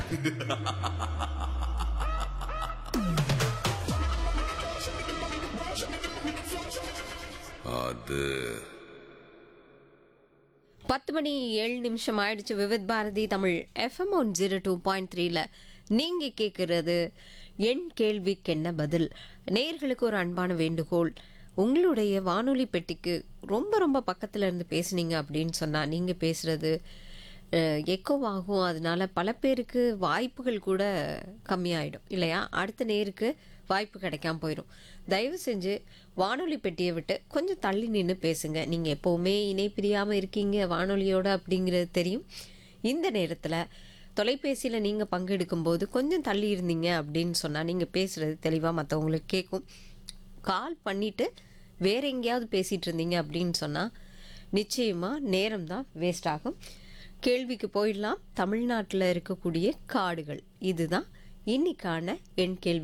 அது பத்து மணி ஏழு நிமிஷம் ஆயிடுச்சு Vividh Bharati Tamil FM one zero two point த்ரீல நீங்க கேட்கறது என் கேள்விக்கு என்ன பதில் நேர்களுக்கு ஒரு அன்பான வேண்டுகோள் உங்களுடைய வானொலி பெட்டிக்கு ரொம்ப ரொம்ப பக்கத்துல இருந்து பேசுனீங்க அப்படின்னு சொன்னா நீங்க பேசுறது எக்கோவாகும் அதனால பல பேருக்கு வாய்ப்புகள் கூட கம்மியாயிடும் இல்லையா அடுத்த நேருக்கு வாய்ப்பு கிடைக்காம போயிடும் தயவு செஞ்சு வானொலி பெட்டியை விட்டு கொஞ்சம் தள்ளி நின்று பேசுங்க நீங்கள் எப்போவுமே இணை பிரியாமல் இருக்கீங்க வானொலியோட அப்படிங்கிறது தெரியும் இந்த நேரத்தில் தொலைபேசியில் நீங்கள் பங்கெடுக்கும் போது கொஞ்சம் தள்ளி இருந்தீங்க அப்படின்னு சொன்னால் நீங்கள் பேசுகிறது தெளிவாக மற்றவங்களுக்கு கேட்கும் கால் பண்ணிவிட்டு வேற எங்கேயாவது பேசிகிட்டு இருந்தீங்க அப்படின்னு சொன்னால் நிச்சயமாக நேரம் தான் வேஸ்ட் ஆகும் கேள்விக்கு போயிடலாம் தமிழ்நாட்டில் இருக்கக்கூடிய காடுகள் இதுதான் இன்னைக்கான என் கேள்வி